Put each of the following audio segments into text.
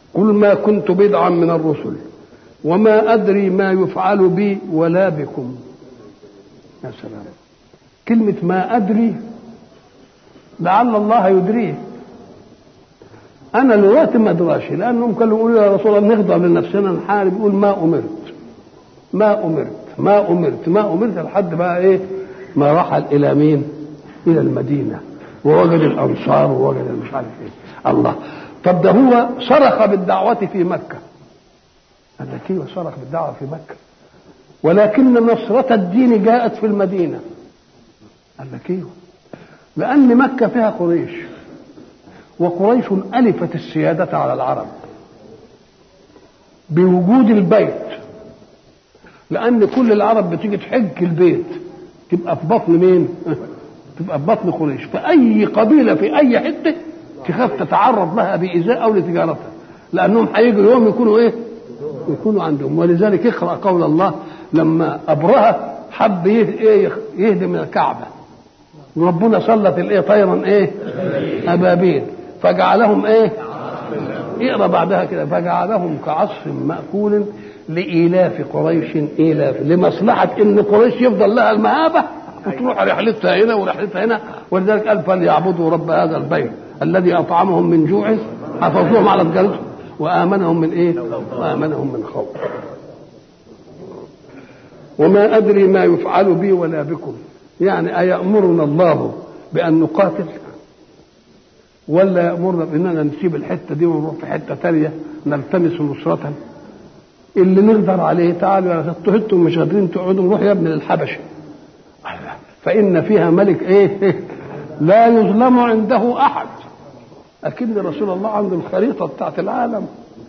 قل ما كنت بدعا من الرسل وما أدري ما يفعل بي ولا بكم يا سلام كلمة ما أدري لعل الله يدريه أنا دلوقتي ما أدراش لأنهم كانوا يقولوا يا رسول الله نخضع لنفسنا نحارب يقول ما أمرت ما أمرت ما أمرت ما أمرت لحد بقى إيه ما رحل إلى مين؟ إلى المدينة ووجد الأنصار ووجد مش عارف إيه الله طب ده هو صرخ بالدعوة في مكة قال لك ايوه صرخ بالدعوة في مكة ولكن نصرة الدين جاءت في المدينة قال لك ايوه لأن مكة فيها قريش وقريش ألفت السيادة على العرب بوجود البيت لأن كل العرب بتيجي تحج البيت تبقى في بطن مين؟ تبقى في بطن قريش فأي قبيلة في أي حتة تخاف تتعرض لها بإيذاء أو لتجارتها لأنهم هيجوا يوم يكونوا إيه؟ يكونوا عندهم ولذلك اقرأ قول الله لما أبرهة حب إيه يهدم الكعبة وربنا سلط الإيه طيرا إيه؟ أبابيل فجعلهم إيه؟ اقرا بعدها كده فجعلهم كعصف مأكول لإيلاف قريش إيلاف لمصلحة إن قريش يفضل لها المهابة وتروح رحلتها هنا ورحلتها هنا ولذلك قال فليعبدوا رب هذا البيت الذي أطعمهم من جوع حفظوهم على تجارتهم وآمنهم من إيه؟ وآمنهم من خوف وما أدري ما يفعل بي ولا بكم يعني أيأمرنا الله بأن نقاتل ولا يأمرنا بأننا نسيب الحتة دي ونروح في حتة تانية نلتمس نصرة اللي نقدر عليه تعالوا يا انتوا مش قادرين تقعدوا نروح يا ابن للحبشه فإن فيها ملك إيه لا يظلم عنده أحد أكن رسول الله عنده الخريطة بتاعت العالم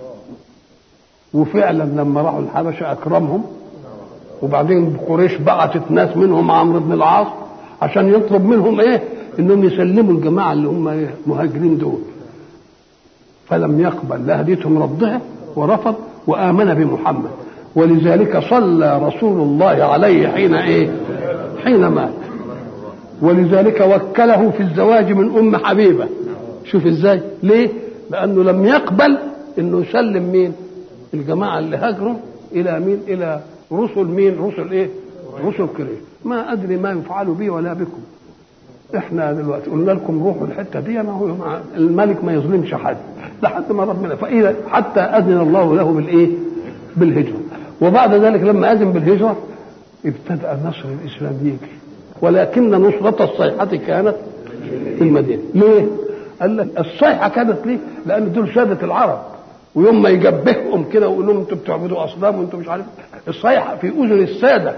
وفعلا لما راحوا الحبشة أكرمهم وبعدين قريش بعتت ناس منهم عمرو بن العاص عشان يطلب منهم ايه انهم يسلموا الجماعه اللي هم إيه؟ مهاجرين دول فلم يقبل لا هديتهم ردها ورفض وامن بمحمد ولذلك صلى رسول الله عليه حين ايه حين مات ولذلك وكله في الزواج من ام حبيبه شوف ازاي ليه لانه لم يقبل انه يسلم مين الجماعه اللي هاجروا الى مين الى رسل مين رسل ايه رسل قريش ما ادري ما يفعل بي ولا بكم احنا دلوقتي قلنا لكم روحوا الحته دي ما هو الملك ما يظلمش حد لحد ما ربنا فاذا حتى اذن الله له بالايه بالهجره وبعد ذلك لما اذن بالهجره ابتدا نصر الاسلام يجي ولكن نصرة الصيحة كانت في المدينة ليه؟ قال لك الصيحة كانت ليه؟ لأن دول سادة العرب ويوم ما يجبههم كده ويقول لهم انتوا بتعبدوا اصنام وانتوا مش عارف الصيحة في اذن السادة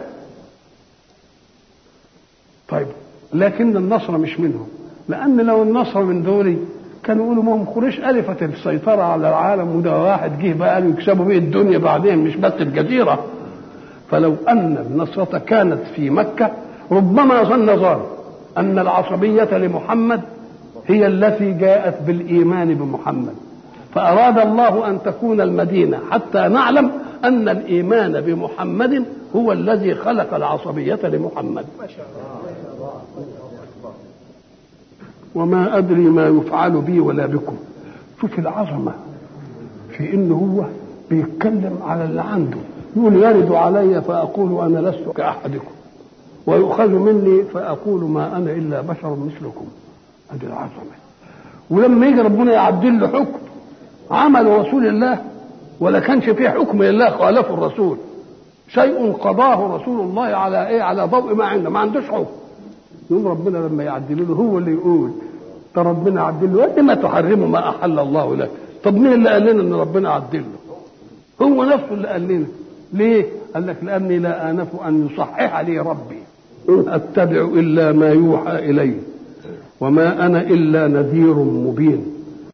طيب لكن النصر مش منهم لأن لو النصر من دولي كانوا يقولوا ما هم قريش ألفت السيطرة على العالم وده واحد جه بقى قالوا يكسبوا بيه الدنيا بعدين مش بس الجزيرة فلو أن النصرة كانت في مكة ربما ظن ظان أن العصبية لمحمد هي التي جاءت بالإيمان بمحمد فأراد الله أن تكون المدينة حتى نعلم أن الإيمان بمحمد هو الذي خلق العصبية لمحمد وما أدري ما يفعل بي ولا بكم شوف العظمة في إنه هو بيتكلم على اللي عنده يقول يرد علي فأقول أنا لست كأحدكم ويؤخذ مني فأقول ما أنا إلا بشر مثلكم هذه العظمة ولما يجي ربنا يعدل له حكم عمل رسول الله ولا كانش فيه حكم لله خالفه الرسول شيء قضاه رسول الله على ايه على ضوء ما عنده ما عندوش حكم يقوم ربنا لما يعدل له هو اللي يقول ده ربنا عدل له لما تحرموا ما احل الله لك طب مين اللي قال لنا ان ربنا عدل له هو نفسه اللي قال لنا ليه قال لك لاني لا انف ان يصحح لي ربي إن اتبع الا ما يوحى الي وما انا الا نذير مبين